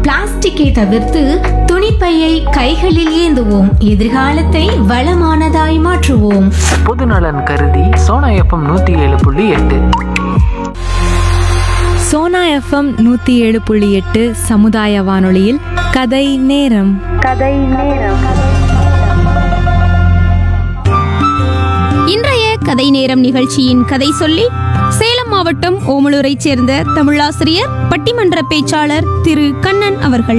பிளாஸ்டிக்கை தவிர்த்து துணிப்பையை கைகளில் ஏந்துவோம் எதிர்காலத்தை வளமானதாய் மாற்றுவோம் பொதுநலன் கருதி சோனா எஃப்எம் நூற்றி ஏழு புள்ளி எட்டு சோனா எஃப்எம் நூற்றி ஏழு புள்ளி எட்டு சமுதாய வானொலியில் கதை நேரம் இன்றைய கதை நேரம் நிகழ்ச்சியின் கதை சொல்லி சேலம் மாவட்டம் ஓமலூரைச் சேர்ந்த தமிழாசிரியர் பட்டிமன்ற பேச்சாளர் திரு கண்ணன் அவர்கள்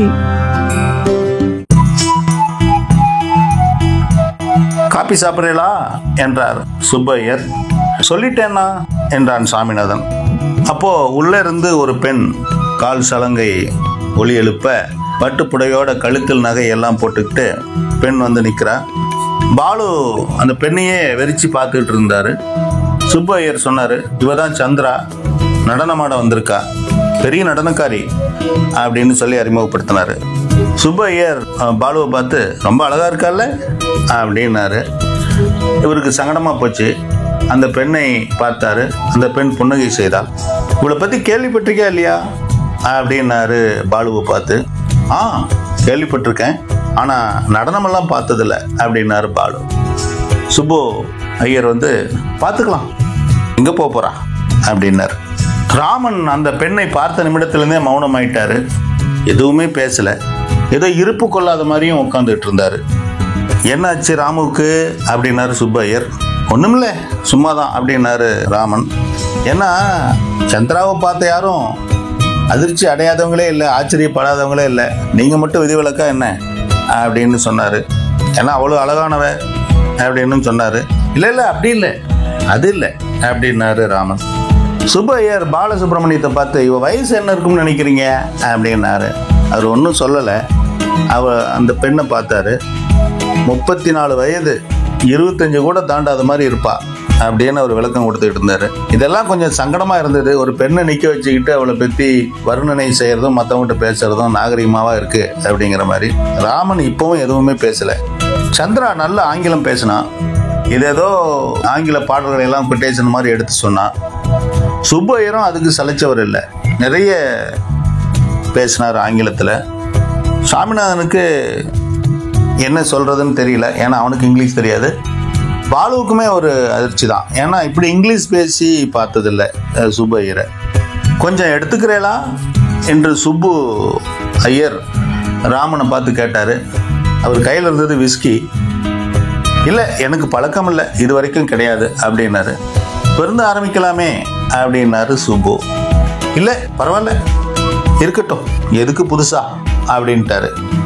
காப்பி சாப்பிட்றீங்களா என்றார் சுப்பையர் சொல்லிட்டேன்னா என்றான் சாமிநாதன் அப்போ உள்ள இருந்து ஒரு பெண் கால் சலங்கை ஒலி எழுப்ப பட்டுப்புடையோட கழுத்தில் நகை எல்லாம் போட்டுக்கிட்டு பெண் வந்து நிற்கிறா பாலு அந்த பெண்ணையே வெறிச்சு பார்த்துக்கிட்டு இருந்தாரு சுப்பையர் சொன்னார் இவ தான் சந்திரா நடனமாட வந்திருக்கா பெரிய நடனக்காரி அப்படின்னு சொல்லி அறிமுகப்படுத்தினாரு சுப்பையர் அஹ், பாலுவை பார்த்து ரொம்ப அழகா இருக்கால்ல அப்படின்னாரு இவருக்கு சங்கடமா போச்சு அந்த பெண்ணை பார்த்தாரு அந்த பெண் புன்னகை செய்தாள் இவளை பத்தி கேள்விப்பட்டிருக்கியா இல்லையா அப்படின்னாரு பாலுவை பார்த்து ஆ கேள்விப்பட்டிருக்கேன் ஆனா நடனமெல்லாம் பார்த்ததில்ல அப்படின்னாரு பாலு சுப்பு ஐயர் வந்து பார்த்துக்கலாம் எங்க போக போறா அப்படின்னாரு ராமன் அந்த பெண்ணை பார்த்த நிமிடத்திலிருந்தே மௌனம் ஆயிட்டாரு எதுவுமே பேசல ஏதோ இருப்பு கொள்ளாத மாதிரியும் உட்காந்துட்டு இருந்தாரு என்னாச்சு ராமுவுக்கு அப்படின்னாரு சுப்பையர் ஒண்ணுமில்ல சும்மாதான் அப்படின்னாரு ராமன் ஏன்னா சந்திராவை பார்த்த யாரும் அதிர்ச்சி அடையாதவங்களே இல்லை ஆச்சரியப்படாதவங்களே இல்லை நீங்கள் மட்டும் விதிவிலக்கா என்ன அப்படின்னு சொன்னார் ஏன்னா அவ்வளோ அழகானவ அப்படின்னு சொன்னார் இல்லை இல்லை அப்படி இல்லை அது இல்லை அப்படின்னாரு ராமன் சுப்பையர் பாலசுப்ரமணியத்தை பார்த்து இவ வயசு என்ன இருக்கும்னு நினைக்கிறீங்க அப்படின்னாரு அவர் ஒன்றும் சொல்லலை அவ அந்த பெண்ணை பார்த்தாரு முப்பத்தி நாலு வயது இருபத்தஞ்சு கூட தாண்டாத மாதிரி இருப்பா அப்படின்னு அவர் விளக்கம் கொடுத்துட்டு இருந்தாரு இதெல்லாம் கொஞ்சம் சங்கடமா இருந்தது ஒரு பெண்ணை நிக்க வச்சுக்கிட்டு அவளை பத்தி வர்ணனை செய்யறதும் மற்றவங்ககிட்ட பேசுறதும் நாகரிகமாவா இருக்கு அப்படிங்கிற மாதிரி ராமன் இப்பவும் எதுவுமே பேசல சந்திரா நல்ல ஆங்கிலம் பேசினா இது ஏதோ ஆங்கில பாடல்களை எல்லாம் கொட்டேஷன் மாதிரி எடுத்து சொன்னா சுப்பையரும் அதுக்கு சலைச்சவர் இல்லை நிறைய பேசினார் ஆங்கிலத்தில் சாமிநாதனுக்கு என்ன சொல்கிறதுன்னு தெரியல ஏன்னா அவனுக்கு இங்கிலீஷ் தெரியாது பாலுவுக்குமே ஒரு அதிர்ச்சி தான் ஏன்னா இப்படி இங்கிலீஷ் பேசி பார்த்ததில்ல அஹ், சுப்பு ஐயரை கொஞ்சம் எடுத்துக்கிறேளா என்று சுப்பு ஐயர் ராமனை பார்த்து கேட்டார் அவர் கையில் இருந்தது விஸ்கி இல்லை எனக்கு பழக்கம் இல்லை இது வரைக்கும் கிடையாது அப்படின்னாரு பிறந்து ஆரம்பிக்கலாமே அப்படின்னாரு சுப்பு இல்லை பரவாயில்ல இருக்கட்டும் எதுக்கு புதுசா அப்படின்ட்டாரு